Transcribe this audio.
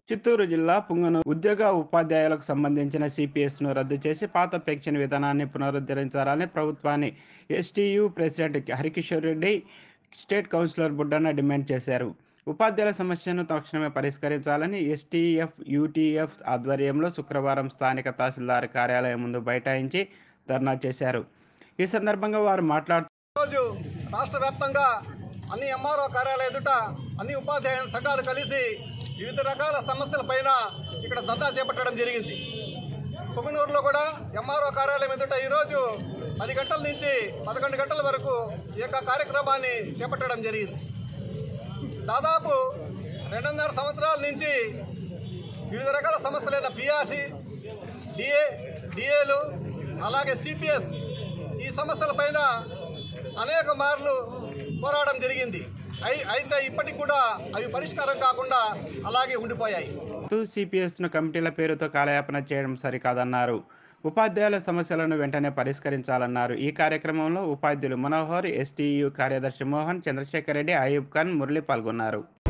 చిత్తూరు జిల్లా పుంగను ఉద్యోగ ఉపాధ్యాయులకు సంబంధించిన సిపిఎస్ను రద్దు చేసి పాత పెన్షన్ విధానాన్ని పునరుద్ధరించాలని ప్రభుత్వాన్ని STU president Harikishore Reddy state councillor Buddanna demand చేశారు ఉపాధ్యాయుల సమస్యను తక్షణమే పరిష్కరించాలని ఎస్టీఎఫ్ యూటీఎఫ్ ఆధ్వర్యంలో శుక్రవారం స్థానిక తహసీల్దార్ కార్యాలయం ముందు బైఠాయించి ధర్నా చేశారు ఈ సందర్భంగా వారు మాట్లాడుతూ రోజు రాష్ట్ర వ్యాప్తంగా అన్ని ఎంఆర్ఓ కార్యాలయ ఎదుట అన్ని ఉపాధ్యాయ సంఘాలు కలిసి వివిధ రకాల సమస్యలపైన ఇక్కడ ధర్నా చేపట్టడం జరిగింది పుంగనూరులో కూడా ఎంఆర్ఓ కార్యాలయం ఎదుట ఈరోజు పది గంటల నుంచి పదకొండు గంటల వరకు ఈ యొక్క కార్యక్రమాన్ని చేపట్టడం జరిగింది దాదాపు రెండున్నర సంవత్సరాల నుంచి వివిధ రకాల సమస్యలైన పిఆర్సి డిఏ డిఏలు అలాగే సిపిఎస్ ఈ సమస్యలపైన అనేక మార్లు పోరాటం జరిగింది అయి- అయితే ఇప్పటికి కూడా అవి పరిష్కారం కాకుండా అలాగే ఉండిపోయాయి సిపిఎస్ను కమిటీల పేరుతో కాలయాపన చేయడం సరికాదన్నారు ఉపాధ్యాయుల సమస్యలను వెంటనే పరిష్కరించాలన్నారు ఈ కార్యక్రమంలో ఉపాధ్యులు మనోహర్ ఎస్టీయు కార్యదర్శి మోహన్ చంద్రశేఖర్ రెడ్డి అయూబ్ ఖాన్ మురళి పాల్గొన్నారు